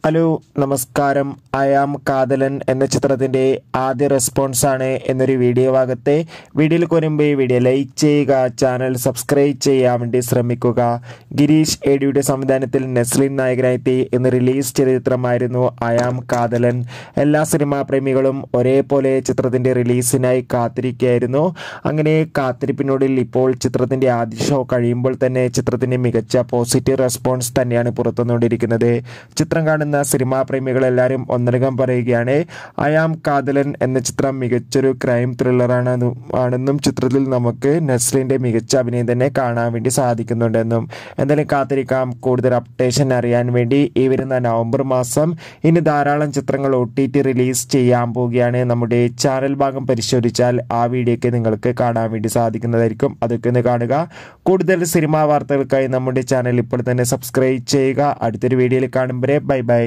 hello നമസ്കാരം I am Kadhalan എന്ന ചിത്രത്തിന്റെ ആദ്യ റെസ്പോൺസ് ആണ് എന്നൊരു വീഡിയോ ഭാഗത്തെ വീഡിയോയിൽ വരുമ്പോൾ ഈ വീഡിയോ ലൈക്ക് ചെയ്യുക ചാനൽ സബ്സ്ക്രൈബ് ചെയ്യാൻ വേണ്ടി ശ്രമിക്കുക ഗിരീഷ് ഏഡിയുടെ സംവിധാനത്തിൽ നെസ്ലിൻ നായകനായി ഇന്ന് റിലീസ് ചെയ്ത ചിത്രമായിരുന്നു ഐ ആം കാതലൻ എല്ലാ സിനിമാ പ്രേമികളും ഒരേപോലെ ചിത്രത്തിന്റെ റിലീസിനായി കാത്തിരിക്കുകയായിരുന്നു അങ്ങനെ കാത്തിരിപ്പിനോടിൽ ഇപ്പോൾ ചിത്രത്തിന്റെ ആദ്യ ഷോ കഴിയുമ്പോൾ തന്നെ ചിത്രത്തിന്റെ മികച്ച പോസിറ്റീവ് റെസ്പോൺസ് തന്നെയാണ് പുറത്തുവന്നുകൊണ്ടിരിക്കുന്നത് ചിത്രം കാണുന്ന സിനിമാ പ്രേമികളെല്ലാവരും ഒന്നടങ്കം പറയുകയാണ് ഐ ആം കാതലൻ എന്ന ചിത്രം മികച്ചൊരു ക്രൈം ത്രില്ലറാണ് ആണെന്നും ചിത്രത്തിൽ നമുക്ക് നെസ്ലിന്റെ മികച്ച അഭിനയം തന്നെ കാണാൻ വേണ്ടി സാധിക്കുന്നുണ്ടെന്നും എന്തായാലും കാത്തിരിക്കാം കൂടുതൽ അപ്ഡേഷൻ അറിയാൻ വേണ്ടി ഈ വരുന്ന നവംബർ മാസം ഇനി ധാരാളം ചിത്രങ്ങൾ ഒ ടി ടി റിലീസ് ചെയ്യാൻ പോവുകയാണ് നമ്മുടെ ചാനൽ ഭാഗം പരിശോധിച്ചാൽ ആ വീഡിയോയ്ക്ക് നിങ്ങൾക്ക് കാണാൻ വേണ്ടി സാധിക്കുന്നതായിരിക്കും അതൊക്കെ ഒന്ന് കാണുക കൂടുതൽ സിനിമാ വാർത്തകൾക്കായി നമ്മുടെ ചാനൽ ഇപ്പോൾ തന്നെ സബ്സ്ക്രൈബ് ചെയ്യുക അടുത്തൊരു വീഡിയോയിൽ കാണുമ്പോൾ ബൈ ബൈ